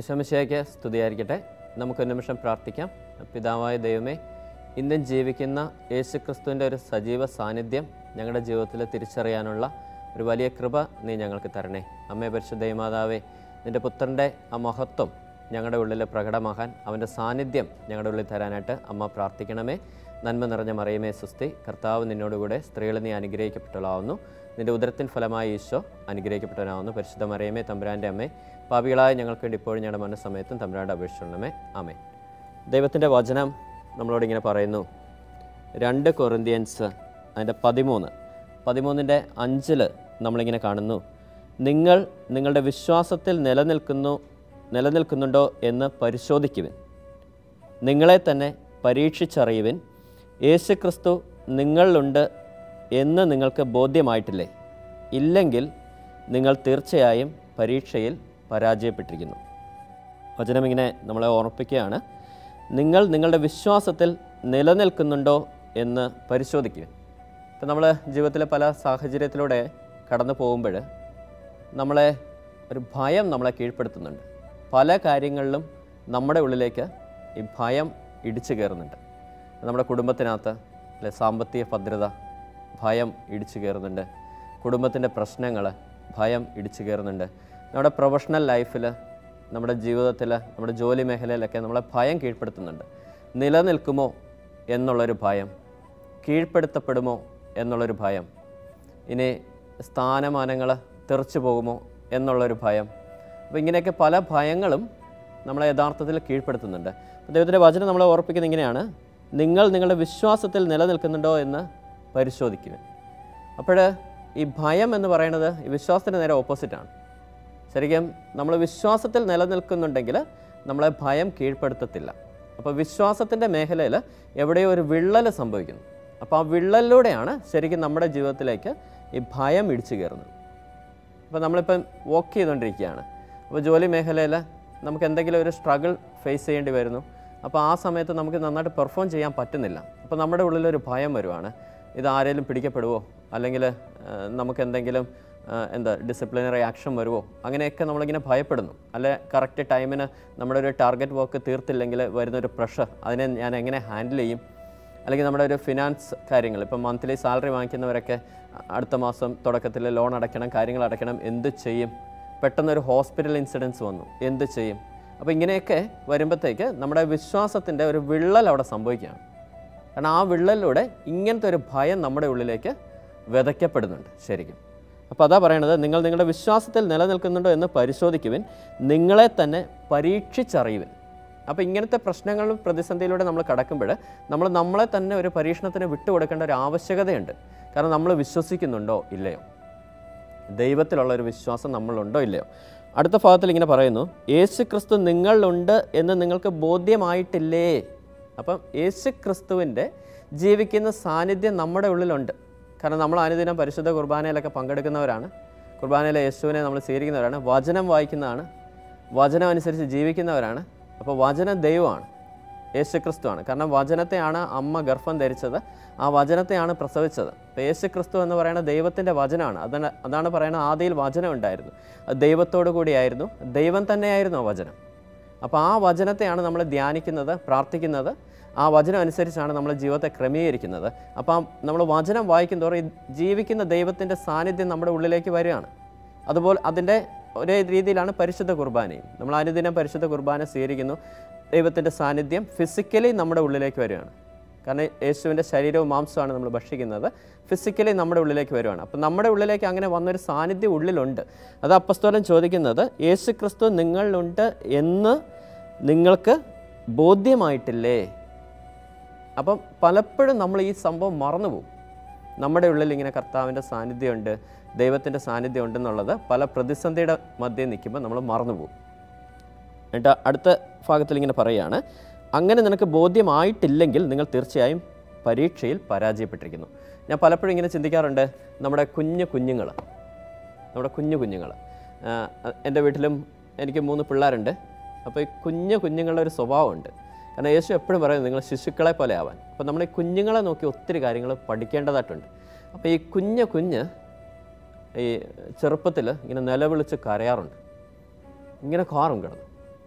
ഈശോമിശിയായ്ക്ക് സ്തുതിയായിരിക്കട്ടെ നമുക്ക് ഒരു നിമിഷം പ്രാർത്ഥിക്കാം പിതാവായ ദൈവമേ ഇന്നും ജീവിക്കുന്ന യേശു ക്രിസ്തുവിൻ്റെ ഒരു സജീവ സാന്നിധ്യം ഞങ്ങളുടെ ജീവിതത്തിൽ തിരിച്ചറിയാനുള്ള ഒരു വലിയ കൃപ നീ ഞങ്ങൾക്ക് തരണേ അമ്മേ പരിശുദ്ധ ദൈവമാതാവേ നിൻ്റെ പുത്രൻ്റെ ആ മഹത്വം ഞങ്ങളുടെ ഉള്ളിൽ പ്രകടമാകാൻ അവൻ്റെ സാന്നിധ്യം ഞങ്ങളുടെ ഉള്ളിൽ തരാനായിട്ട് അമ്മ പ്രാർത്ഥിക്കണമേ നന്മ നിറഞ്ഞ മറിയമേ സുസ്തി കർത്താവ് നിന്നോടുകൂടെ സ്ത്രീകൾ നീ അനുഗ്രഹിക്കപ്പെട്ടവളാവുന്നു നിന്റെ ഉദരത്തിൻ ഫലമായി ഈശോ അനുഗ്രഹിക്കപ്പെട്ടവനാവുന്നു പരിശുദ്ധ മറിയമേ തമ്പുരാൻ്റെ അമ്മേ പാപികളായ ഞങ്ങൾക്ക് വേണ്ടി ഇപ്പോഴും ഞങ്ങളുടെ മനസ്സമയത്തും തമ്പുരാൻ്റെ അപേക്ഷിച്ചുള്ളമേ ആമേ ദൈവത്തിൻ്റെ വചനം നമ്മളോട് ഇങ്ങനെ പറയുന്നു രണ്ട് കൊറിന്ത്യൻസ് അതിൻ്റെ പതിമൂന്ന് പതിമൂന്നിൻ്റെ അഞ്ചിൽ നമ്മളിങ്ങനെ കാണുന്നു നിങ്ങൾ നിങ്ങളുടെ വിശ്വാസത്തിൽ നിലനിൽക്കുന്നു നിലനിൽക്കുന്നുണ്ടോ എന്ന് പരിശോധിക്കുവിൻ നിങ്ങളെ തന്നെ പരീക്ഷിച്ചറിയുവിൻ യേശുക്രിസ്തു നിങ്ങളിലുണ്ട് എന്ന് നിങ്ങൾക്ക് ബോധ്യമായിട്ടില്ലേ ഇല്ലെങ്കിൽ നിങ്ങൾ തീർച്ചയായും പരീക്ഷയിൽ പരാജയപ്പെട്ടിരിക്കുന്നു വചനം ഇങ്ങനെ നമ്മളെ ഓർമ്മിപ്പിക്കുകയാണ് നിങ്ങൾ നിങ്ങളുടെ വിശ്വാസത്തിൽ നിലനിൽക്കുന്നുണ്ടോ എന്ന് പരിശോധിക്കുക ഇപ്പം നമ്മൾ ജീവിതത്തിലെ പല സാഹചര്യത്തിലൂടെ കടന്നു പോകുമ്പോൾ നമ്മളെ ഒരു ഭയം നമ്മളെ കീഴ്പ്പെടുത്തുന്നുണ്ട് പല കാര്യങ്ങളിലും നമ്മുടെ ഉള്ളിലേക്ക് ഈ ഭയം ഇടിച്ചു കയറുന്നുണ്ട് നമ്മുടെ കുടുംബത്തിനകത്ത് അല്ലെ സാമ്പത്തിക ഭദ്രത ഭയം ഇടിച്ചു കയറുന്നുണ്ട് കുടുംബത്തിൻ്റെ പ്രശ്നങ്ങൾ ഭയം ഇടിച്ചു കയറുന്നുണ്ട് നമ്മുടെ പ്രൊഫഷണൽ ലൈഫിൽ നമ്മുടെ ജീവിതത്തിൽ നമ്മുടെ ജോലി മേഖലയിലൊക്കെ നമ്മളെ ഭയം കീഴ്പ്പെടുത്തുന്നുണ്ട് നിലനിൽക്കുമോ എന്നുള്ളൊരു ഭയം കീഴ്പ്പെടുത്തപ്പെടുമോ എന്നുള്ളൊരു ഭയം ഇനി സ്ഥാനമാനങ്ങൾ തെറിച്ചു പോകുമോ എന്നുള്ളൊരു ഭയം അപ്പോൾ ഇങ്ങനെയൊക്കെ പല ഭയങ്ങളും നമ്മളെ യഥാർത്ഥത്തിൽ കീഴ്പ്പെടുത്തുന്നുണ്ട് അപ്പോൾ ദൈവത്തിൻ്റെ വചനം നമ്മളെ ഓർപ്പിക്കുന്നത് ഇങ്ങനെയാണ് നിങ്ങൾ നിങ്ങളുടെ വിശ്വാസത്തിൽ നിലനിൽക്കുന്നുണ്ടോ എന്ന് പരിശോധിക്കുക അപ്പോൾ ഈ ഭയം എന്ന് പറയുന്നത് ഈ വിശ്വാസത്തിന് നേരെ ഓപ്പോസിറ്റാണ് ശരിക്കും നമ്മൾ വിശ്വാസത്തിൽ നിലനിൽക്കുന്നുണ്ടെങ്കിൽ നമ്മളെ ഭയം കീഴ്പ്പെടുത്തത്തില്ല അപ്പോൾ വിശ്വാസത്തിൻ്റെ മേഖലയിൽ എവിടെയോ ഒരു വിള്ളൽ സംഭവിക്കുന്നു അപ്പോൾ ആ വിള്ളലിലൂടെയാണ് ശരിക്കും നമ്മുടെ ജീവിതത്തിലേക്ക് ഈ ഭയം ഇടിച്ചു കയറുന്നത് അപ്പോൾ നമ്മളിപ്പം വർക്ക് ചെയ്തുകൊണ്ടിരിക്കുകയാണ് അപ്പോൾ ജോലി മേഖലയിൽ നമുക്ക് എന്തെങ്കിലും ഒരു സ്ട്രഗിൾ ഫേസ് ചെയ്യേണ്ടി വരുന്നു അപ്പോൾ ആ സമയത്ത് നമുക്ക് നന്നായിട്ട് പെർഫോം ചെയ്യാൻ പറ്റുന്നില്ല അപ്പോൾ നമ്മുടെ ഉള്ളിലൊരു ഭയം വരുവാണ് ഇത് ആരെങ്കിലും പിടിക്കപ്പെടുവോ അല്ലെങ്കിൽ നമുക്ക് എന്തെങ്കിലും ആ, എന്താ ഡിസിപ്ലിനറി ആക്ഷൻ വരുമോ അങ്ങനെയൊക്കെ നമ്മളിങ്ങനെ ഭയപ്പെടുന്നു അല്ലെ കറക്റ്റ് ടൈമിന് നമ്മുടെ ഒരു ടാർഗറ്റ് വർക്ക് തീർത്തില്ലെങ്കിൽ വരുന്നൊരു പ്രഷർ അതിനെ ഞാൻ എങ്ങനെ ഹാൻഡിൽ ചെയ്യും അല്ലെങ്കിൽ നമ്മുടെ ഒരു ഫിനാൻസ് കാര്യങ്ങൾ ഇപ്പം മന്ത്ലി സാലറി വാങ്ങിക്കുന്നവരൊക്കെ അടുത്ത മാസം തുടക്കത്തിൽ ലോൺ അടയ്ക്കണം കാര്യങ്ങൾ അടയ്ക്കണം എന്ത് ചെയ്യും പെട്ടെന്നൊരു ഹോസ്പിറ്റൽ ഇൻസിഡൻസ് വന്നു എന്ത് ചെയ്യും അപ്പോൾ ഇങ്ങനെയൊക്കെ വരുമ്പോഴത്തേക്ക് നമ്മുടെ വിശ്വാസത്തിൻ്റെ ഒരു വിള്ളൽ അവിടെ സംഭവിക്കുകയാണ് കാരണം ആ വിള്ളലിലൂടെ ഇങ്ങനത്തെ ഒരു ഭയം നമ്മുടെ ഉള്ളിലേക്ക് വിതയ്ക്കപ്പെടുന്നുണ്ട് ശരിക്കും അപ്പോൾ അതാ പറയണത് നിങ്ങൾ നിങ്ങളുടെ വിശ്വാസത്തിൽ നിലനിൽക്കുന്നുണ്ടോ എന്ന് പരിശോധിക്കുവിൻ നിങ്ങളെ തന്നെ പരീക്ഷിച്ചറിയുവിൻ അപ്പോൾ ഇങ്ങനത്തെ പ്രശ്നങ്ങളും പ്രതിസന്ധിയിലൂടെ നമ്മൾ കടക്കുമ്പോൾ നമ്മൾ നമ്മളെ തന്നെ ഒരു പരീക്ഷണത്തിന് വിട്ടുകൊടുക്കേണ്ട ഒരു ആവശ്യകതയുണ്ട് കാരണം നമ്മൾ വിശ്വസിക്കുന്നുണ്ടോ ഇല്ലയോ ദൈവത്തിലുള്ള ഒരു വിശ്വാസം നമ്മളുണ്ടോ ഇല്ലയോ അടുത്ത ഭാഗത്തിൽ ഇങ്ങനെ പറയുന്നു യേശു ക്രിസ്തു നിങ്ങളിലുണ്ട് എന്ന് നിങ്ങൾക്ക് ബോധ്യമായിട്ടില്ലേ അപ്പം യേശു ക്രിസ്തുവിൻ്റെ ജീവിക്കുന്ന സാന്നിധ്യം നമ്മുടെ ഉള്ളിലുണ്ട് കാരണം നമ്മൾ അനുദിനം പരിശുദ്ധ കുർബാനയിലൊക്കെ പങ്കെടുക്കുന്നവരാണ് കുർബാനയിലെ യേശുവിനെ നമ്മൾ സ്വീകരിക്കുന്നവരാണ് വചനം വായിക്കുന്നതാണ് വചനം അനുസരിച്ച് ജീവിക്കുന്നവരാണ് അപ്പോൾ വചനം ദൈവമാണ് യേശുക്രിസ്തുവാണ് കാരണം വചനത്തെയാണ് അമ്മ ഗർഭം ധരിച്ചത് ആ വചനത്തെയാണ് പ്രസവിച്ചത് അപ്പോൾ യേശുക്രിസ്തു എന്ന് പറയുന്ന ദൈവത്തിൻ്റെ വചനമാണ് അതാണ് അതാണ് പറയുന്നത് ആദിയിൽ വചനം ഉണ്ടായിരുന്നു അത് ദൈവത്തോടു കൂടിയായിരുന്നു ദൈവം തന്നെയായിരുന്നു ആ വചനം അപ്പോൾ ആ വചനത്തെയാണ് നമ്മൾ ധ്യാനിക്കുന്നത് പ്രാർത്ഥിക്കുന്നത് ആ വചനം അനുസരിച്ചാണ് നമ്മൾ ജീവിതത്തെ ക്രമീകരിക്കുന്നത് അപ്പം നമ്മൾ വചനം വായിക്കും തോറും ഈ ജീവിക്കുന്ന ദൈവത്തിൻ്റെ സാന്നിധ്യം നമ്മുടെ ഉള്ളിലേക്ക് വരികയാണ് അതുപോലെ അതിൻ്റെ ഒരേ രീതിയിലാണ് പരിശുദ്ധ കുർബാനയും നമ്മൾ അനുദിനം പരിശുദ്ധ കുർബാന സ്വീകരിക്കുന്നു ദൈവത്തിൻ്റെ സാന്നിധ്യം ഫിസിക്കലി നമ്മുടെ ഉള്ളിലേക്ക് വരികയാണ് കാരണം യേശുവിൻ്റെ ശരീരവും മാംസമാണ് നമ്മൾ ഭക്ഷിക്കുന്നത് ഫിസിക്കലി നമ്മുടെ ഉള്ളിലേക്ക് വരുവാണ് അപ്പം നമ്മുടെ ഉള്ളിലേക്ക് അങ്ങനെ വന്നൊരു സാന്നിധ്യം ഉള്ളിലുണ്ട് അത് അപ്പസ്തോലൻ ചോദിക്കുന്നത് യേശു ക്രിസ്തു നിങ്ങളിലുണ്ട് എന്ന് നിങ്ങൾക്ക് ബോധ്യമായിട്ടില്ലേ അപ്പം പലപ്പോഴും നമ്മൾ ഈ സംഭവം മറന്നുപോകും നമ്മുടെ ഉള്ളിൽ ഇങ്ങനെ കർത്താവിൻ്റെ സാന്നിധ്യമുണ്ട് ദൈവത്തിൻ്റെ സാന്നിധ്യം ഉണ്ടെന്നുള്ളത് പല പ്രതിസന്ധിയുടെ മധ്യേ നിൽക്കുമ്പോൾ നമ്മൾ മറന്നുപോകും എന്നിട്ട് അടുത്ത ഭാഗത്തിൽ ഇങ്ങനെ പറയുകയാണ് അങ്ങനെ നിനക്ക് ബോധ്യമായിട്ടില്ലെങ്കിൽ നിങ്ങൾ തീർച്ചയായും പരീക്ഷയിൽ പരാജയപ്പെട്ടിരിക്കുന്നു ഞാൻ പലപ്പോഴും ഇങ്ങനെ ചിന്തിക്കാറുണ്ട് നമ്മുടെ കുഞ്ഞു കുഞ്ഞുങ്ങൾ നമ്മുടെ കുഞ്ഞു കുഞ്ഞുങ്ങൾ എൻ്റെ വീട്ടിലും എനിക്ക് മൂന്ന് പിള്ളേരുണ്ട് അപ്പോൾ ഈ കുഞ്ഞു കുഞ്ഞുങ്ങളുടെ ഒരു സ്വഭാവമുണ്ട് കാരണം യേശു എപ്പോഴും പറയും നിങ്ങൾ ശിശുക്കളെ പോലെ ആവാൻ അപ്പോൾ നമ്മൾ ഈ കുഞ്ഞുങ്ങളെ നോക്കി ഒത്തിരി കാര്യങ്ങൾ പഠിക്കേണ്ടതായിട്ടുണ്ട് അപ്പോൾ ഈ കുഞ്ഞു കുഞ്ഞ് ഈ ചെറുപ്പത്തിൽ ഇങ്ങനെ നിലവിളിച്ച് കരയാറുണ്ട് ഇങ്ങനെ കാറും കിടന്നു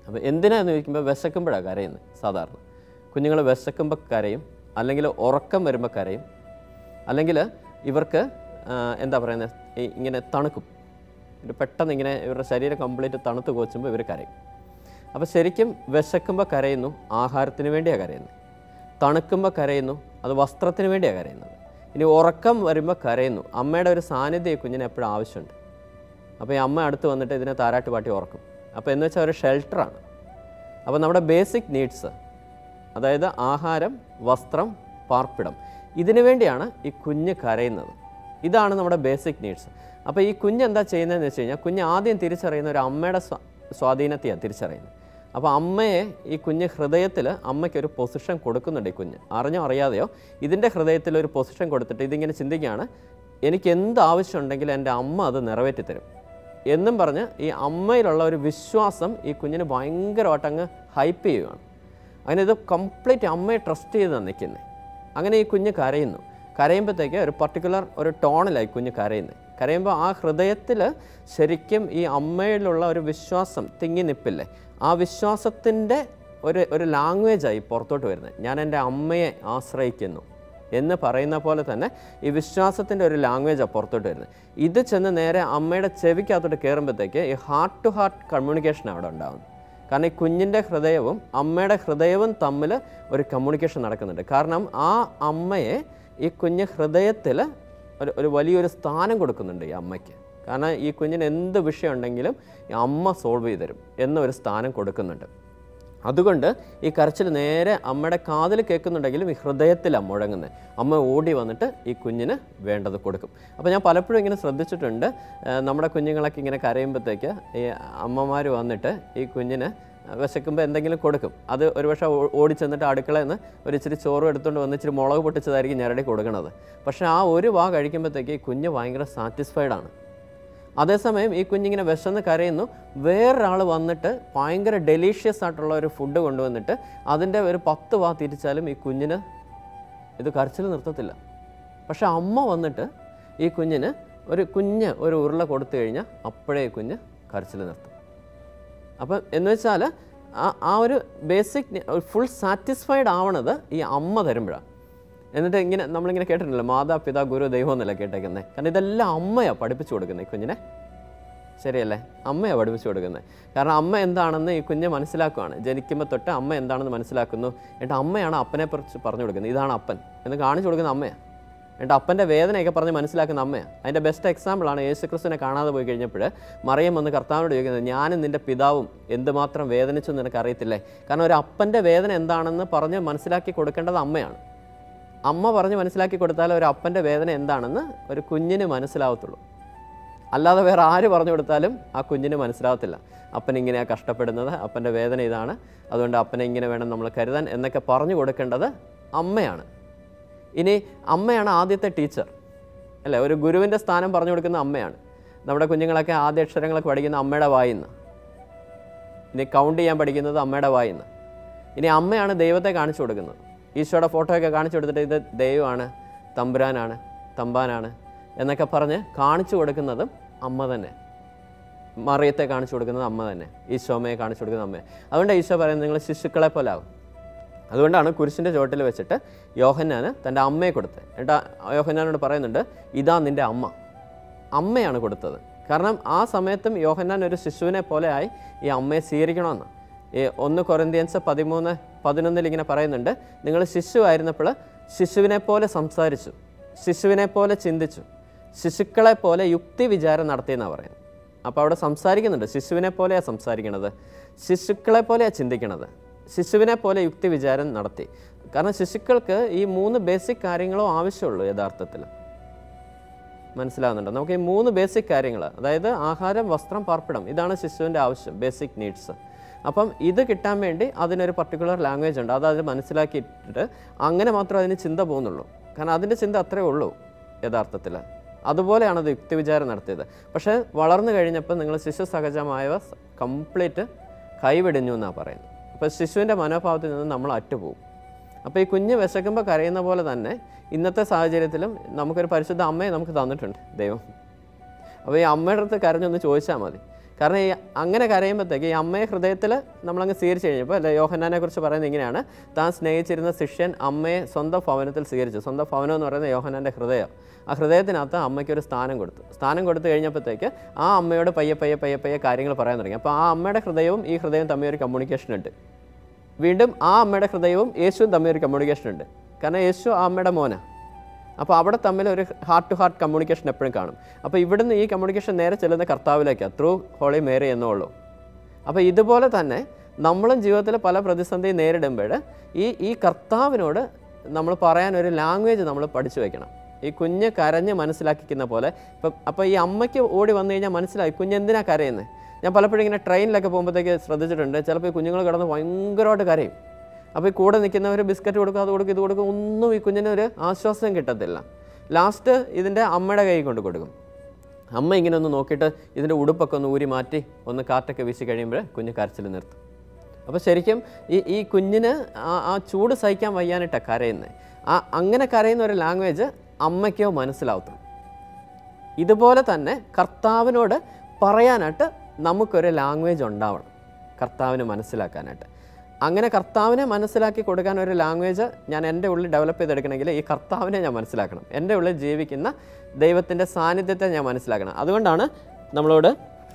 അപ്പോൾ എന്തിനാന്ന് ചോദിക്കുമ്പോൾ വിശക്കുമ്പോഴാണ് കരയുന്നത് സാധാരണ കുഞ്ഞുങ്ങൾ വിശക്കുമ്പോൾ കരയും അല്ലെങ്കിൽ ഉറക്കം വരുമ്പോൾ കരയും അല്ലെങ്കിൽ ഇവർക്ക് ആ, എന്താ പറയുന്നത് ഈ ഇങ്ങനെ തണുക്കും ഒരു പെട്ടെന്ന് ഇങ്ങനെ ഇവരുടെ ശരീരം കംപ്ലീറ്റ് തണുത്ത് കോച്ചുമ്പോൾ ഇവർ കരയും അപ്പോൾ ശരിക്കും വിശക്കുമ്പോൾ കരയുന്നു ആഹാരത്തിന് വേണ്ടിയാണ് കരയുന്നത് തണുക്കുമ്പോൾ കരയുന്നു അത് വസ്ത്രത്തിന് വേണ്ടിയാണ് കരയുന്നത് ഇനി ഉറക്കം വരുമ്പോൾ കരയുന്നു അമ്മയുടെ ഒരു സാന്നിധ്യം ഈ കുഞ്ഞിന് എപ്പോഴും ആവശ്യമുണ്ട് അപ്പോൾ ഈ അമ്മ അടുത്ത് വന്നിട്ട് ഇതിനെ താരാട്ട് പാട്ടി ഉറക്കും അപ്പോൾ എന്ന് വെച്ചാൽ ഒരു ഷെൽട്ടറാണ് അപ്പോൾ നമ്മുടെ ബേസിക് നീഡ്സ് അതായത് ആഹാരം വസ്ത്രം പാർപ്പിടം ഇതിനു വേണ്ടിയാണ് ഈ കുഞ്ഞ് കരയുന്നത് ഇതാണ് നമ്മുടെ ബേസിക് നീഡ്സ് അപ്പോൾ ഈ കുഞ്ഞ് എന്താ ചെയ്യുന്നതെന്ന് വെച്ച് കഴിഞ്ഞാൽ കുഞ്ഞ് ആദ്യം തിരിച്ചറിയുന്ന ഒരു അമ്മയുടെ സ്വാ സ്വാധീനത്തെയാണ് തിരിച്ചറിയുന്നത് അപ്പോൾ അമ്മയെ ഈ കുഞ്ഞ് ഹൃദയത്തിൽ അമ്മയ്ക്ക് ഒരു പൊസിഷൻ കൊടുക്കുന്നുണ്ട് ഈ കുഞ്ഞ് അറിഞ്ഞോ അറിയാതെയോ ഇതിൻ്റെ ഹൃദയത്തിൽ ഒരു പൊസിഷൻ കൊടുത്തിട്ട് ഇതിങ്ങനെ ചിന്തിക്കുകയാണ് എനിക്ക് എന്ത് ആവശ്യമുണ്ടെങ്കിലും എൻ്റെ അമ്മ അത് നിറവേറ്റി തരും എന്നും പറഞ്ഞ് ഈ അമ്മയിലുള്ള ഒരു വിശ്വാസം ഈ കുഞ്ഞിന് ഭയങ്കരമായിട്ട് അങ്ങ് ഹൈപ്പ് ചെയ്യുകയാണ് അങ്ങനെ ഇത് കംപ്ലീറ്റ് അമ്മയെ ട്രസ്റ്റ് ചെയ്താണ് നിൽക്കുന്നത് അങ്ങനെ ഈ കുഞ്ഞ് കരയുന്നു കരയുമ്പോഴത്തേക്ക് ഒരു പർട്ടിക്കുലർ ഒരു ടോണിലായി കുഞ്ഞ് കരയുന്നത് കരയുമ്പോൾ ആ ഹൃദയത്തിൽ ശരിക്കും ഈ അമ്മയിലുള്ള ഒരു വിശ്വാസം തിങ്ങി നിൽപ്പില്ലേ ആ വിശ്വാസത്തിൻ്റെ ഒരു ഒരു ലാംഗ്വേജായി പുറത്തോട്ട് വരുന്നത് ഞാൻ എൻ്റെ അമ്മയെ ആശ്രയിക്കുന്നു എന്ന് പറയുന്ന പോലെ തന്നെ ഈ വിശ്വാസത്തിൻ്റെ ഒരു ലാംഗ്വേജാണ് പുറത്തോട്ട് വരുന്നത് ഇത് ചെന്ന് നേരെ അമ്മയുടെ ചെവിക്കകത്തോട്ട് കയറുമ്പോഴത്തേക്ക് ഈ ഹാർട്ട് ടു ഹാർട്ട് കമ്മ്യൂണിക്കേഷൻ അവിടെ ഉണ്ടാകുന്നു കാരണം ഈ കുഞ്ഞിൻ്റെ ഹൃദയവും അമ്മയുടെ ഹൃദയവും തമ്മിൽ ഒരു കമ്മ്യൂണിക്കേഷൻ നടക്കുന്നുണ്ട് കാരണം ആ അമ്മയെ ഈ കുഞ്ഞ് ഹൃദയത്തിൽ ഒരു ഒരു വലിയൊരു സ്ഥാനം കൊടുക്കുന്നുണ്ട് ഈ അമ്മയ്ക്ക് കാരണം ഈ കുഞ്ഞിന് എന്ത് വിഷയം ഉണ്ടെങ്കിലും ഈ അമ്മ സോൾവ് ചെയ്ത് തരും എന്നൊരു സ്ഥാനം കൊടുക്കുന്നുണ്ട് അതുകൊണ്ട് ഈ കരച്ചിൽ നേരെ അമ്മയുടെ കാതിൽ കേൾക്കുന്നുണ്ടെങ്കിലും ഈ ഹൃദയത്തിലാണ് മുഴങ്ങുന്നത് അമ്മ ഓടി വന്നിട്ട് ഈ കുഞ്ഞിന് വേണ്ടത് കൊടുക്കും അപ്പോൾ ഞാൻ പലപ്പോഴും ഇങ്ങനെ ശ്രദ്ധിച്ചിട്ടുണ്ട് ആ, നമ്മുടെ കുഞ്ഞുങ്ങളൊക്കെ ഇങ്ങനെ കരയുമ്പോഴത്തേക്ക് ഈ അമ്മമാർ വന്നിട്ട് ഈ കുഞ്ഞിന് വിശക്കുമ്പോൾ എന്തെങ്കിലും കൊടുക്കും അത് ഒരുപക്ഷെ ഓ- ഓടി ചെന്നിട്ട് അടുക്കളയിൽ നിന്ന് ഒരു ഇച്ചിരി ചോറും എടുത്തുകൊണ്ട് വന്ന് ഇച്ചിരി മുളക് പൊട്ടിച്ചതായിരിക്കും ഞരടി കൊടുക്കണത് പക്ഷേ ആ ഒരു വാ കഴിക്കുമ്പോഴത്തേക്ക് ഈ കുഞ്ഞ് ഭയങ്കര സാറ്റിസ്ഫൈഡ് ആണ് അതേസമയം ഈ കുഞ്ഞിങ്ങനെ വിശന്ന് കരയുന്നു വേറൊരാൾ വന്നിട്ട് ഭയങ്കര ഡെലീഷ്യസ് ആയിട്ടുള്ള ഒരു ഫുഡ് കൊണ്ടുവന്നിട്ട് അതിൻ്റെ ഒരു പത്ത് വാ തിരിച്ചാലും ഈ കുഞ്ഞിന് ഇത് കരച്ചിൽ നിർത്തത്തില്ല പക്ഷെ അമ്മ വന്നിട്ട് ഈ കുഞ്ഞിന് ഒരു കുഞ്ഞ് ഒരു ഉരുള കൊടുത്തു കഴിഞ്ഞാൽ അപ്പോഴേ ഈ കുഞ്ഞ് കരച്ചിൽ നിർത്തും അപ്പം എന്ന് വെച്ചാൽ ആ ആ ഒരു ബേസിക് ഫുൾ സാറ്റിസ്ഫൈഡ് ആവണത് ഈ അമ്മ തരുമ്പോഴാണ് എന്നിട്ട് ഇങ്ങനെ നമ്മളിങ്ങനെ കേട്ടിട്ടുണ്ടല്ലോ മാതാപിതാ ഗുരു ദൈവം എന്നല്ല കേട്ടേക്കുന്നത് കാരണം ഇതെല്ലാം അമ്മയാണ് പഠിപ്പിച്ചു കൊടുക്കുന്നത് ഈ കുഞ്ഞിനെ ശരിയല്ലേ അമ്മയാണ് പഠിപ്പിച്ചു കൊടുക്കുന്നത് കാരണം അമ്മ എന്താണെന്ന് ഈ കുഞ്ഞ് മനസ്സിലാക്കുകയാണ് ജനിക്കുമ്പോൾ തൊട്ട് അമ്മ എന്താണെന്ന് മനസ്സിലാക്കുന്നു എന്നിട്ട് അമ്മയാണ് അപ്പനെ കുറിച്ച് പറഞ്ഞു കൊടുക്കുന്നത് ഇതാണ് അപ്പൻ എന്ന് കാണിച്ചു കൊടുക്കുന്ന അമ്മയാണ് എന്നിട്ട് അപ്പൻ്റെ വേദനയൊക്കെ പറഞ്ഞ് മനസ്സിലാക്കുന്ന അമ്മയാണ് അതിൻ്റെ ബെസ്റ്റ് എക്സാമ്പിളാണ് യേശുക്രിസ്തുവിനെ കാണാതെ പോയി കഴിഞ്ഞപ്പോൾ മറിയം വന്ന് കർത്താവിനോട് ചോദിക്കുന്നത് ഞാനും നിൻ്റെ പിതാവും എന്തുമാത്രം വേദനിച്ചു എന്ന് നിനക്ക് അറിയത്തില്ലേ കാരണം ഒരു അപ്പൻ്റെ വേദന എന്താണെന്ന് പറഞ്ഞ് മനസ്സിലാക്കി കൊടുക്കേണ്ടത് അമ്മയാണ് അമ്മ പറഞ്ഞ് മനസ്സിലാക്കി കൊടുത്താൽ ഒരു അപ്പൻ്റെ വേദന എന്താണെന്ന് ഒരു കുഞ്ഞിന് മനസ്സിലാവത്തുള്ളൂ അല്ലാതെ വേറെ ആര് പറഞ്ഞു കൊടുത്താലും ആ കുഞ്ഞിന് മനസ്സിലാവത്തില്ല അപ്പൻ ഇങ്ങനെയാണ് കഷ്ടപ്പെടുന്നത് അപ്പൻ്റെ വേദന ഇതാണ് അതുകൊണ്ട് അപ്പനെ ഇങ്ങനെ വേണം നമ്മൾ കരുതാൻ എന്നൊക്കെ പറഞ്ഞു കൊടുക്കേണ്ടത് അമ്മയാണ് ഇനി അമ്മയാണ് ആദ്യത്തെ ടീച്ചർ അല്ലേ ഒരു ഗുരുവിൻ്റെ സ്ഥാനം പറഞ്ഞു കൊടുക്കുന്ന അമ്മയാണ് നമ്മുടെ കുഞ്ഞുങ്ങളൊക്കെ ആദ്യ അക്ഷരങ്ങളൊക്കെ പഠിക്കുന്ന അമ്മയുടെ വായിന്ന് ഇനി കൗണ്ട് ചെയ്യാൻ പഠിക്കുന്നത് അമ്മയുടെ വായിന്ന് ഇനി അമ്മയാണ് ദൈവത്തെ കാണിച്ചു കൊടുക്കുന്നത് ഈശോയുടെ ഫോട്ടോയൊക്കെ കാണിച്ചു കൊടുത്തിട്ട് ഇത് ദൈവമാണ് തമ്പുരാനാണ് തമ്പാനാണ് എന്നൊക്കെ പറഞ്ഞ് കാണിച്ചു കൊടുക്കുന്നതും അമ്മ തന്നെ മറിയത്തെ കാണിച്ചു കൊടുക്കുന്നത് അമ്മ തന്നെ ഈശോമ്മയെ കാണിച്ചു കൊടുക്കുന്നത് അമ്മയെ അതുകൊണ്ട് ഈശോ പറയുന്നത് നിങ്ങൾ ശിശുക്കളെ പോലെ ആകും അതുകൊണ്ടാണ് കുരിശിൻ്റെ ചുവട്ടിൽ വെച്ചിട്ട് യോഹന്നാന് തൻ്റെ അമ്മയെ കൊടുത്തത് എന്നിട്ട് ആ യോഹന്നാനോട് പറയുന്നുണ്ട് ഇതാ നിൻ്റെ അമ്മ അമ്മയാണ് കൊടുത്തത് കാരണം ആ സമയത്തും യോഹന്നാൻ ഒരു ശിശുവിനെ പോലെ ആയി ഈ അമ്മയെ സ്വീകരിക്കണമെന്ന് ഈ ഒന്ന് കൊറിന്ത്യൻസ് പതിമൂന്ന് പതിനൊന്നിൽ ഇങ്ങനെ പറയുന്നുണ്ട് നിങ്ങൾ ശിശു ആയിരുന്നപ്പോൾ ശിശുവിനെ പോലെ സംസാരിച്ചു ശിശുവിനെ പോലെ ചിന്തിച്ചു ശിശുക്കളെ പോലെ യുക്തി വിചാരം നടത്തിയെന്നാണ് പറയുന്നത് അപ്പോൾ അവിടെ സംസാരിക്കുന്നുണ്ട് ശിശുവിനെ പോലെയാണ് സംസാരിക്കണത് ശിശുക്കളെ പോലെയാണ് ചിന്തിക്കണത് ശിശുവിനെ പോലെ യുക്തി വിചാരം നടത്തി കാരണം ശിശുക്കൾക്ക് ഈ മൂന്ന് ബേസിക് കാര്യങ്ങളോ ആവശ്യമുള്ളൂ യഥാർത്ഥത്തിൽ മനസ്സിലാവുന്നുണ്ടോ നമുക്ക് ഈ മൂന്ന് ബേസിക് കാര്യങ്ങൾ അതായത് ആഹാരം വസ്ത്രം പാർപ്പിടം ഇതാണ് ശിശുവിൻ്റെ ആവശ്യം ബേസിക് നീഡ്സ് അപ്പം ഇത് കിട്ടാൻ വേണ്ടി അതിനൊരു പർട്ടിക്കുലർ ലാംഗ്വേജ് ഉണ്ട് അത് അതിൽ മനസ്സിലാക്കിയിട്ട് അങ്ങനെ മാത്രമേ അതിന് ചിന്ത പോകുന്നുള്ളൂ കാരണം അതിൻ്റെ ചിന്ത അത്രേ ഉള്ളൂ യഥാർത്ഥത്തിൽ അതുപോലെയാണ് അത് യുക്തിവിചാരം നടത്തിയത് പക്ഷേ വളർന്നു കഴിഞ്ഞപ്പോൾ നിങ്ങൾ ശിശു സഹജമായവ കംപ്ലീറ്റ് കൈവിടിഞ്ഞു എന്നാണ് പറയുന്നത് അപ്പോൾ ശിശുവിൻ്റെ മനോഭാവത്തിൽ നിന്ന് നമ്മൾ അറ്റുപോകും അപ്പോൾ ഈ കുഞ്ഞ് വിശക്കുമ്പോൾ കരയുന്ന പോലെ തന്നെ ഇന്നത്തെ സാഹചര്യത്തിലും നമുക്കൊരു പരിശുദ്ധ അമ്മയെ നമുക്ക് തന്നിട്ടുണ്ട് ദൈവം അപ്പോൾ ഈ അമ്മയുടെ അടുത്ത് കരഞ്ഞൊന്ന് ചോദിച്ചാൽ മതി കാരണം ഈ അങ്ങനെ കരയുമ്പോഴത്തേക്ക് ഈ അമ്മയെ ഹൃദയത്തിൽ നമ്മളങ്ങ് സ്വീകരിച്ച് കഴിഞ്ഞപ്പോൾ അല്ലെ യോഹന്നാനെ കുറിച്ച് പറയുന്നത് ഇങ്ങനെയാണ് താൻ സ്നേഹിച്ചിരുന്ന ശിഷ്യൻ അമ്മയെ സ്വന്തം ഭവനത്തിൽ സ്വീകരിച്ചു സ്വന്തം ഭവനം എന്ന് പറയുന്നത് യോഹന്നാൻ്റെ ഹൃദയം ആ ഹൃദയത്തിനകത്ത് അമ്മയ്ക്ക് ഒരു സ്ഥാനം കൊടുത്തു സ്ഥാനം കൊടുത്തു കഴിഞ്ഞപ്പോഴത്തേക്ക് ആ അമ്മയോട് പയ്യെ പയ്യെ പയ്യെ പയ്യെ കാര്യങ്ങൾ പറയാൻ തുടങ്ങി അപ്പോൾ ആ അമ്മയുടെ ഹൃദയവും ഈ ഹൃദയവും തമ്മിൽ ഒരു കമ്മ്യൂണിക്കേഷൻ ഉണ്ട് വീണ്ടും ആ അമ്മയുടെ ഹൃദയവും യേശുവും തമ്മിൽ ഒരു കമ്മ്യൂണിക്കേഷൻ ഉണ്ട് കാരണം യേശു ആ അമ്മയുടെ മോന അപ്പോൾ അവിടെ തമ്മിൽ ഒരു ഹാർട്ട് ടു ഹാർട്ട് കമ്മ്യൂണിക്കേഷൻ എപ്പോഴും കാണും അപ്പോൾ ഇവിടുന്ന് ഈ കമ്മ്യൂണിക്കേഷൻ നേരെ ചെല്ലുന്ന കർത്താവിലേക്കാണ് ത്രൂ ഹോളി മേരി എന്നുള്ളൂ അപ്പോൾ ഇതുപോലെ തന്നെ നമ്മളും ജീവിതത്തിൽ പല പ്രതിസന്ധി നേരിടുമ്പോൾ ഈ ഈ കർത്താവിനോട് നമ്മൾ പറയാൻ ഒരു ലാംഗ്വേജ് നമ്മൾ പഠിച്ചു വെക്കണം ഈ കുഞ്ഞ് കരഞ്ഞ് മനസ്സിലാക്കിക്കുന്ന പോലെ ഇപ്പം അപ്പോൾ ഈ അമ്മയ്ക്ക് ഓടി വന്നു കഴിഞ്ഞാൽ മനസ്സിലായി കുഞ്ഞ് എന്തിനാ കരയുന്നത് ഞാൻ പലപ്പോഴും ഇങ്ങനെ ട്രെയിനിലൊക്കെ പോകുമ്പോഴത്തേക്ക് ശ്രദ്ധിച്ചിട്ടുണ്ട് ചിലപ്പോൾ ഈ കുഞ്ഞുങ്ങൾ കിടന്ന് ഭയങ്കരമായിട്ട് കരയും അപ്പോൾ ഈ കൂടെ നിൽക്കുന്നവർ ബിസ്ക്കറ്റ് കൊടുക്കും അത് കൊടുക്കും ഇത് കൊടുക്കും ഒന്നും ഈ കുഞ്ഞിന് ഒരു ആശ്വാസം കിട്ടത്തില്ല ലാസ്റ്റ് ഇതിൻ്റെ അമ്മയുടെ കൈ കൊണ്ട് കൊടുക്കും അമ്മ ഇങ്ങനെ ഒന്ന് നോക്കിയിട്ട് ഇതിൻ്റെ ഉടുപ്പൊക്കെ ഒന്ന് ഊരി മാറ്റി ഒന്ന് കാറ്റൊക്കെ വീശി കഴിയുമ്പോൾ കുഞ്ഞ് കരച്ചിൽ നിർത്തും അപ്പോൾ ശരിക്കും ഈ ഈ കുഞ്ഞിന് ആ ആ ചൂട് സഹിക്കാൻ വയ്യാനിട്ടാണ് കരയുന്നത് ആ അങ്ങനെ കരയുന്ന ഒരു ലാംഗ്വേജ് അമ്മയ്ക്കോ മനസ്സിലാവത്തുള്ളൂ ഇതുപോലെ തന്നെ കർത്താവിനോട് പറയാനായിട്ട് നമുക്കൊരു ലാംഗ്വേജ് ഉണ്ടാവണം കർത്താവിന് മനസ്സിലാക്കാനായിട്ട് അങ്ങനെ കർത്താവിനെ മനസ്സിലാക്കി കൊടുക്കാൻ ഒരു ലാംഗ്വേജ് ഞാൻ എൻ്റെ ഉള്ളിൽ ഡെവലപ്പ് ചെയ്തെടുക്കണമെങ്കിൽ ഈ കർത്താവിനെ ഞാൻ മനസ്സിലാക്കണം എൻ്റെ ഉള്ളിൽ ജീവിക്കുന്ന ദൈവത്തിൻ്റെ സാന്നിധ്യത്തെ ഞാൻ മനസ്സിലാക്കണം അതുകൊണ്ടാണ് നമ്മളോട്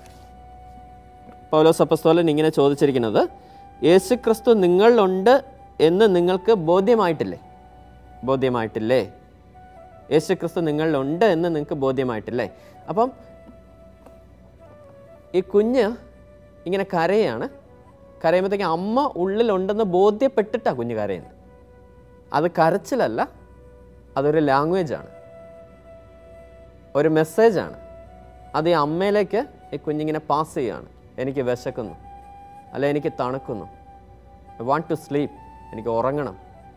പൗലോസ് അപ്പസ്തോലൻ ഇങ്ങനെ ചോദിച്ചിരിക്കുന്നത് യേശു ക്രിസ്തു നിങ്ങളിലുണ്ട് എന്ന് നിങ്ങൾക്ക് ബോധ്യമായിട്ടില്ലേ ബോധ്യമായിട്ടില്ലേ യേശു ക്രിസ്തു നിങ്ങളിലുണ്ട് എന്ന് നിങ്ങൾക്ക് ബോധ്യമായിട്ടില്ലേ അപ്പം ഈ കുഞ്ഞ് ഇങ്ങനെ കരയാണ് കരയുമ്പോഴത്തേക്ക് അമ്മ ഉള്ളിലുണ്ടെന്ന് ബോധ്യപ്പെട്ടിട്ടാണ് കുഞ്ഞ് കരയുന്നത് അത് കരച്ചിലല്ല അതൊരു ലാംഗ്വേജാണ് ഒരു മെസ്സേജാണ് അത് ഈ അമ്മയിലേക്ക് ഈ കുഞ്ഞിങ്ങനെ പാസ് ചെയ്യുകയാണ് എനിക്ക് വിശക്കുന്നു അല്ല എനിക്ക് തണുക്കുന്നു ഐ വാണ്ട് ടു സ്ലീപ്പ് എനിക്ക് ഉറങ്ങണം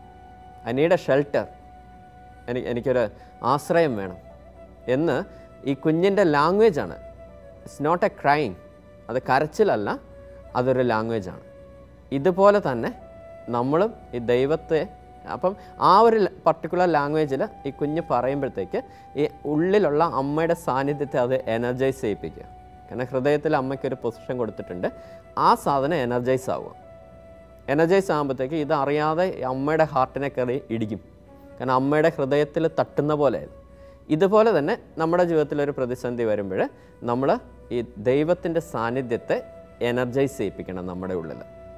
ഐ നീഡ് എ ഷെൽട്ടർ എനിക്ക് എനിക്കൊരു ആശ്രയം വേണം എന്ന് ഈ കുഞ്ഞിൻ്റെ ലാംഗ്വേജാണ് ഇറ്റ്സ് നോട്ട് എ ക്രൈം അത് കരച്ചിലല്ല അതൊരു ലാംഗ്വേജാണ് ഇതുപോലെ തന്നെ നമ്മളും ഈ ദൈവത്തെ അപ്പം ആ ഒരു പർട്ടിക്കുലർ ലാംഗ്വേജിൽ ഈ കുഞ്ഞ് പറയുമ്പോഴത്തേക്ക് ഈ ഉള്ളിലുള്ള അമ്മയുടെ സാന്നിധ്യത്തെ അത് എനർജൈസ് ചെയ്യിപ്പിക്കുക കാരണം ഹൃദയത്തിൽ അമ്മയ്ക്കൊരു പൊസിഷൻ കൊടുത്തിട്ടുണ്ട് ആ സാധനം എനർജൈസ് ആവുക എനർജൈസ് ആകുമ്പോഴത്തേക്ക് ഇത് അറിയാതെ ഈ അമ്മയുടെ ഹാർട്ടിനെ കയറി ഇടിക്കും കാരണം അമ്മയുടെ ഹൃദയത്തിൽ തട്ടുന്ന പോലെ ഇതുപോലെ തന്നെ നമ്മുടെ ജീവിതത്തിൽ ഒരു പ്രതിസന്ധി വരുമ്പോൾ നമ്മൾ ഈ ദൈവത്തിൻ്റെ സാന്നിധ്യത്തെ എനർജൈസ് ചെയ്യിപ്പിക്കണം നമ്മുടെ ഉള്ളിൽ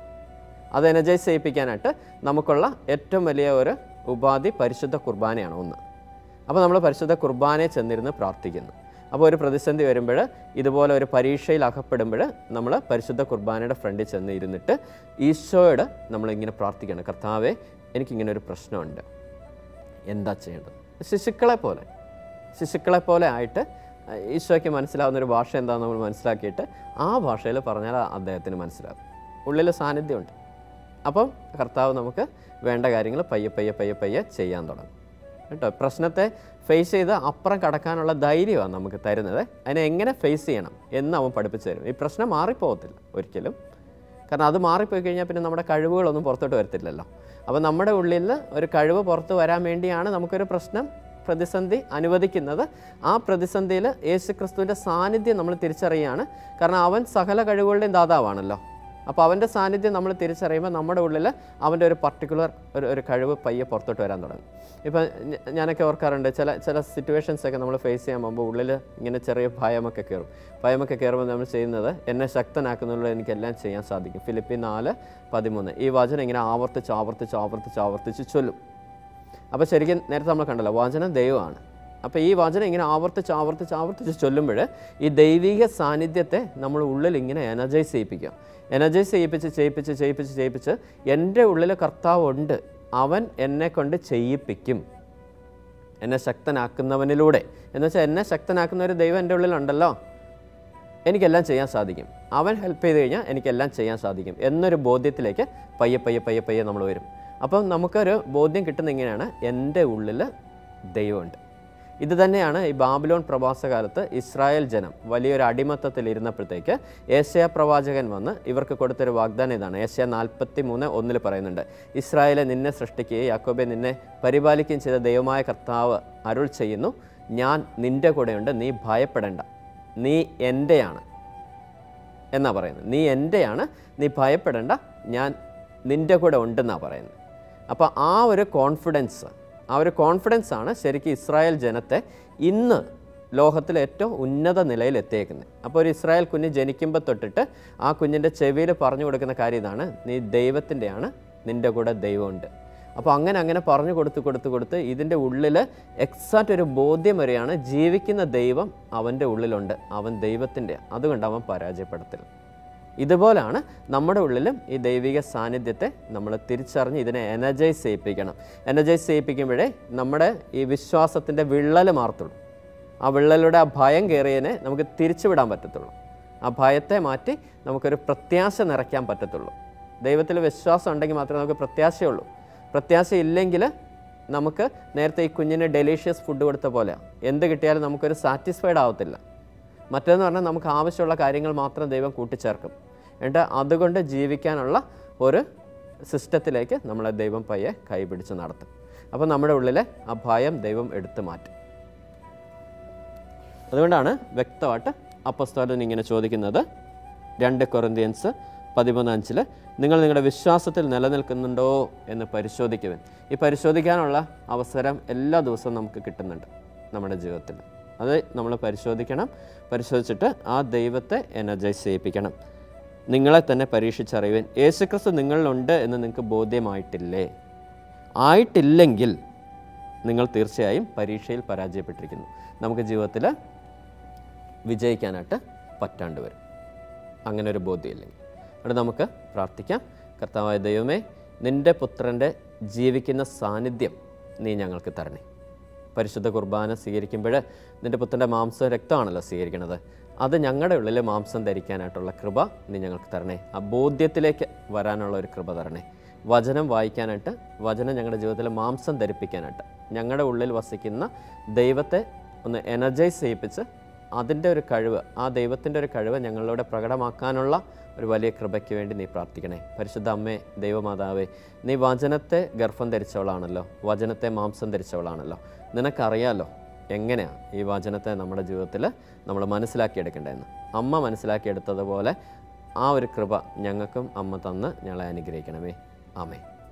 അത് എനർജൈസ് ചെയ്യിപ്പിക്കാനായിട്ട് നമുക്കുള്ള ഏറ്റവും വലിയ ഒരു ഉപാധി പരിശുദ്ധ കുർബാനയാണ് ഒന്ന് അപ്പോൾ നമ്മൾ പരിശുദ്ധ കുർബാനയെ ചെന്നിരുന്ന് പ്രാർത്ഥിക്കുന്നു അപ്പോൾ ഒരു പ്രതിസന്ധി വരുമ്പോൾ ഇതുപോലെ ഒരു പരീക്ഷയിൽ അകപ്പെടുമ്പോൾ നമ്മൾ പരിശുദ്ധ കുർബാനയുടെ ഫ്രണ്ടിൽ ചെന്ന് ഇരുന്നിട്ട് ഈശോയോട് നമ്മളിങ്ങനെ പ്രാർത്ഥിക്കണം കർത്താവെ എനിക്കിങ്ങനെ ഒരു പ്രശ്നമുണ്ട് എന്താ ചെയ്യേണ്ടത് ശിശുക്കളെ പോലെ ശിശുക്കളെ പോലെ ആയിട്ട് ഈശോയ്ക്ക് മനസ്സിലാവുന്ന ഒരു ഭാഷ എന്താണെന്ന് നമ്മൾ മനസ്സിലാക്കിയിട്ട് ആ ഭാഷയിൽ പറഞ്ഞാൽ അദ്ദേഹത്തിന് മനസ്സിലാവും ഉള്ളിൽ സാന്നിധ്യമുണ്ട് അപ്പം കർത്താവ് നമുക്ക് വേണ്ട കാര്യങ്ങൾ പയ്യെ പയ്യെ പയ്യെ പയ്യെ ചെയ്യാൻ തുടങ്ങും കേട്ടോ പ്രശ്നത്തെ ഫേസ് ചെയ്ത് അപ്പുറം കടക്കാനുള്ള ധൈര്യമാണ് നമുക്ക് തരുന്നത് അതിനെ എങ്ങനെ ഫേസ് ചെയ്യണം എന്ന് അവൻ പഠിപ്പിച്ചു തരും ഈ പ്രശ്നം മാറിപ്പോകത്തില്ല ഒരിക്കലും കാരണം അത് മാറിപ്പോയി കഴിഞ്ഞാൽ പിന്നെ നമ്മുടെ കഴിവുകളൊന്നും പുറത്തോട്ട് വരത്തില്ലല്ലോ അപ്പോൾ നമ്മുടെ ഉള്ളിൽ ഒരു കഴിവ് പുറത്ത് വരാൻ വേണ്ടിയാണ് നമുക്കൊരു പ്രശ്നം പ്രതിസന്ധി അനുവദിക്കുന്നത് ആ പ്രതിസന്ധിയിൽ യേശു ക്രിസ്തുവിൻ്റെ സാന്നിധ്യം നമ്മൾ തിരിച്ചറിയുകയാണ് കാരണം അവൻ സകല കഴിവുകളുടെയും ദാതാവാണല്ലോ അപ്പോൾ അവൻ്റെ സാന്നിധ്യം നമ്മൾ തിരിച്ചറിയുമ്പോൾ നമ്മുടെ ഉള്ളിൽ അവൻ്റെ ഒരു പർട്ടിക്കുലർ ഒരു ഒരു കഴിവ് പയ്യെ പുറത്തോട്ട് വരാൻ തുടങ്ങും ഇപ്പം ഞ- ഞാനൊക്കെ ഓർക്കാറുണ്ട് ചില ചില സിറ്റുവേഷൻസ് ഒക്കെ നമ്മൾ ഫേസ് ചെയ്യാൻ പോകുമ്പോൾ ഉള്ളിൽ ഇങ്ങനെ ചെറിയ ഭയമൊക്കെ കയറും ഭയമൊക്കെ കയറുമ്പോൾ നമ്മൾ ചെയ്യുന്നത് എന്നെ ശക്തനാക്കുന്നുള്ള എനിക്കെല്ലാം ചെയ്യാൻ സാധിക്കും ഫിലിപ്പി നാല് പതിമൂന്ന് ഈ വചനം ഇങ്ങനെ ആവർത്തിച്ച് ആവർത്തിച്ച് ആവർത്തിച്ച് ആവർത്തിച്ച് ചൊല്ലും അപ്പോൾ ശരിക്കും നേരത്തെ നമ്മൾ കണ്ടല്ലോ വചനം ദൈവമാണ് അപ്പോൾ ഈ വചനം ഇങ്ങനെ ആവർത്തിച്ച് ആവർത്തിച്ച് ആവർത്തിച്ച് ചൊല്ലുമ്പോൾ ഈ ദൈവിക സാന്നിധ്യത്തെ നമ്മൾ ഉള്ളിൽ ഇങ്ങനെ എനർജൈസ് ചെയ്യിപ്പിക്കുക എനർജൈസ് ചെയ്യിപ്പിച്ച് ചെയ്യിപ്പിച്ച് ചെയ്യിപ്പിച്ച് ചെയ്യിപ്പിച്ച് എൻ്റെ ഉള്ളിൽ കർത്താവ് ഉണ്ട് അവൻ എന്നെ കൊണ്ട് ചെയ്യിപ്പിക്കും എന്നെ ശക്തനാക്കുന്നവനിലൂടെ എന്ന് വെച്ചാൽ എന്നെ ശക്തനാക്കുന്ന ഒരു ദൈവം എൻ്റെ ഉള്ളിലുണ്ടല്ലോ എനിക്കെല്ലാം ചെയ്യാൻ സാധിക്കും അവൻ ഹെൽപ്പ് ചെയ്ത് കഴിഞ്ഞാൽ എനിക്കെല്ലാം ചെയ്യാൻ സാധിക്കും എന്നൊരു ബോധ്യത്തിലേക്ക് പയ്യെ പയ്യെ പയ്യെ പയ്യെ നമ്മൾ വരും അപ്പം നമുക്കൊരു ബോധ്യം കിട്ടുന്ന ഇങ്ങനെയാണ് എൻ്റെ ഉള്ളിൽ ദൈവമുണ്ട് ഇത് തന്നെയാണ് ഈ ബാബിലോൺ പ്രവാസകാലത്ത് ഇസ്രായേൽ ജനം വലിയൊരു അടിമത്തത്തിൽ ഇരുന്നപ്പോഴത്തേക്ക് ഏഷ്യ പ്രവാചകൻ വന്ന് ഇവർക്ക് കൊടുത്തൊരു വാഗ്ദാനം ഇതാണ് ഏഷ്യ നാൽപ്പത്തി മൂന്ന് ഒന്നിൽ പറയുന്നുണ്ട് ഇസ്രായേലെ നിന്നെ സൃഷ്ടിക്കുകയും യാക്കോബെ നിന്നെ പരിപാലിക്കുകയും ചെയ്ത ദൈവമായ കർത്താവ് അരുൾ ചെയ്യുന്നു ഞാൻ നിൻ്റെ കൂടെയുണ്ട് നീ ഭയപ്പെടേണ്ട നീ എൻ്റെയാണ് എന്നാ പറയുന്നത് നീ എൻ്റെയാണ് നീ ഭയപ്പെടേണ്ട ഞാൻ നിൻ്റെ കൂടെ ഉണ്ടെന്നാണ് പറയുന്നത് അപ്പോൾ ആ ഒരു കോൺഫിഡൻസ് ആ ഒരു കോൺഫിഡൻസ് ആണ് ശരിക്കും ഇസ്രായേൽ ജനത്തെ ഇന്ന് ലോകത്തിലെ ഏറ്റവും ഉന്നത നിലയിൽ എത്തിയേക്കുന്നത് അപ്പോൾ ഒരു ഇസ്രായേൽ കുഞ്ഞ് ജനിക്കുമ്പോൾ തൊട്ടിട്ട് ആ കുഞ്ഞിൻ്റെ ചെവിയിൽ പറഞ്ഞു കൊടുക്കുന്ന കാര്യം ഇതാണ് നീ ദൈവത്തിൻ്റെയാണ് നിൻ്റെ കൂടെ ദൈവമുണ്ട് അപ്പോൾ അങ്ങനെ അങ്ങനെ പറഞ്ഞു കൊടുത്ത് കൊടുത്ത് കൊടുത്ത് ഇതിൻ്റെ ഉള്ളിൽ എക്സാക്റ്റ് ഒരു ബോധ്യം വരെയാണ് ജീവിക്കുന്ന ദൈവം അവൻ്റെ ഉള്ളിലുണ്ട് അവൻ ദൈവത്തിൻ്റെ അതുകൊണ്ട് അവൻ പരാജയപ്പെടത്തില്ല ഇതുപോലാണ് നമ്മുടെ ഉള്ളിലും ഈ ദൈവിക സാന്നിധ്യത്തെ നമ്മൾ തിരിച്ചറിഞ്ഞ് ഇതിനെ എനർജൈസ് ചെയ്യിപ്പിക്കണം എനർജൈസ് ചെയ്യിപ്പിക്കുമ്പോഴേ നമ്മുടെ ഈ വിശ്വാസത്തിൻ്റെ വിള്ളൽ മാറത്തുള്ളൂ ആ വിള്ളലൂടെ ആ ഭയം കയറിയതിനെ നമുക്ക് തിരിച്ചുവിടാൻ പറ്റത്തുള്ളൂ ആ ഭയത്തെ മാറ്റി നമുക്കൊരു പ്രത്യാശ നിറയ്ക്കാൻ പറ്റത്തുള്ളൂ ദൈവത്തിൽ വിശ്വാസം ഉണ്ടെങ്കിൽ മാത്രമേ നമുക്ക് പ്രത്യാശയുള്ളൂ പ്രത്യാശ ഇല്ലെങ്കിൽ നമുക്ക് നേരത്തെ ഈ കുഞ്ഞിന് ഡെലീഷ്യസ് ഫുഡ് കൊടുത്ത പോലെ എന്ത് കിട്ടിയാലും നമുക്കൊരു സാറ്റിസ്ഫൈഡ് ആവത്തില്ല മറ്റേന്ന് പറഞ്ഞാൽ നമുക്ക് ആവശ്യമുള്ള കാര്യങ്ങൾ മാത്രം ദൈവം കൂട്ടിച്ചേർക്കും എന്നിട്ട് അതുകൊണ്ട് ജീവിക്കാനുള്ള ഒരു സിസ്റ്റത്തിലേക്ക് നമ്മളെ ദൈവം പയ്യെ കൈപിടിച്ച് നടത്തും അപ്പോൾ നമ്മുടെ ഉള്ളിലെ ആ ഭയം ദൈവം എടുത്തു മാറ്റും അതുകൊണ്ടാണ് വ്യക്തമായിട്ട് അപ്പസ്തോലൻ ഇങ്ങനെ ചോദിക്കുന്നത് രണ്ട് കൊറിന്ത്യൻസ് പതിമൂന്ന് അഞ്ചിൽ നിങ്ങൾ നിങ്ങളുടെ വിശ്വാസത്തിൽ നിലനിൽക്കുന്നുണ്ടോ എന്ന് പരിശോധിക്കുവൻ ഈ പരിശോധിക്കാനുള്ള അവസരം എല്ലാ ദിവസവും നമുക്ക് കിട്ടുന്നുണ്ട് നമ്മുടെ ജീവിതത്തിൽ അത് നമ്മൾ പരിശോധിക്കണം പരിശോധിച്ചിട്ട് ആ ദൈവത്തെ എനർജൈസ് ചെയ്യിപ്പിക്കണം നിങ്ങളെ തന്നെ പരീക്ഷിച്ചറിയുവാൻ യേശുക്രിസ്തു നിങ്ങളിലുണ്ട് എന്ന് നിങ്ങൾക്ക് ബോധ്യമായിട്ടില്ലേ ആയിട്ടില്ലെങ്കിൽ നിങ്ങൾ തീർച്ചയായും പരീക്ഷയിൽ പരാജയപ്പെട്ടിരിക്കുന്നു നമുക്ക് ജീവിതത്തിൽ വിജയിക്കാനായിട്ട് പറ്റാണ്ട് വരും അങ്ങനെ ഒരു ബോധ്യമില്ലെങ്കിൽ അവിടെ നമുക്ക് പ്രാർത്ഥിക്കാം കർത്താവായ ദൈവമേ നിൻ്റെ പുത്രൻ്റെ ജീവിക്കുന്ന സാന്നിധ്യം നീ ഞങ്ങൾക്ക് തരണേ പരിശുദ്ധ കുർബാന സ്വീകരിക്കുമ്പോൾ നിൻ്റെ പുത്രൻ്റെ മാംസം രക്തമാണല്ലോ സ്വീകരിക്കുന്നത് അത് ഞങ്ങളുടെ ഉള്ളിൽ മാംസം ധരിക്കാനായിട്ടുള്ള കൃപ നീ ഞങ്ങൾക്ക് തരണേ ആ ബോധ്യത്തിലേക്ക് വരാനുള്ള ഒരു കൃപ തരണേ വചനം വായിക്കാനായിട്ട് വചനം ഞങ്ങളുടെ ജീവിതത്തിൽ മാംസം ധരിപ്പിക്കാനായിട്ട് ഞങ്ങളുടെ ഉള്ളിൽ വസിക്കുന്ന ദൈവത്തെ ഒന്ന് എനർജൈസ് ചെയ്യിപ്പിച്ച് അതിൻ്റെ ഒരു കഴിവ് ആ ദൈവത്തിൻ്റെ ഒരു കഴിവ് ഞങ്ങളിലൂടെ പ്രകടമാക്കാനുള്ള ഒരു വലിയ കൃപയ്ക്ക് വേണ്ടി നീ പ്രാർത്ഥിക്കണേ പരിശുദ്ധ അമ്മേ ദൈവമാതാവേ നീ വചനത്തെ ഗർഭം ധരിച്ചവളാണല്ലോ വചനത്തെ മാംസം ധരിച്ചവളാണല്ലോ നിനക്കറിയാലോ എങ്ങനെയാണ് ഈ വചനത്തെ നമ്മുടെ ജീവിതത്തിൽ നമ്മൾ മനസ്സിലാക്കിയെടുക്കേണ്ടതെന്ന് അമ്മ മനസ്സിലാക്കിയെടുത്തതുപോലെ ആ ഒരു കൃപ ഞങ്ങൾക്കും അമ്മ തന്ന് ഞങ്ങളെ അനുഗ്രഹിക്കണമേ ആമേ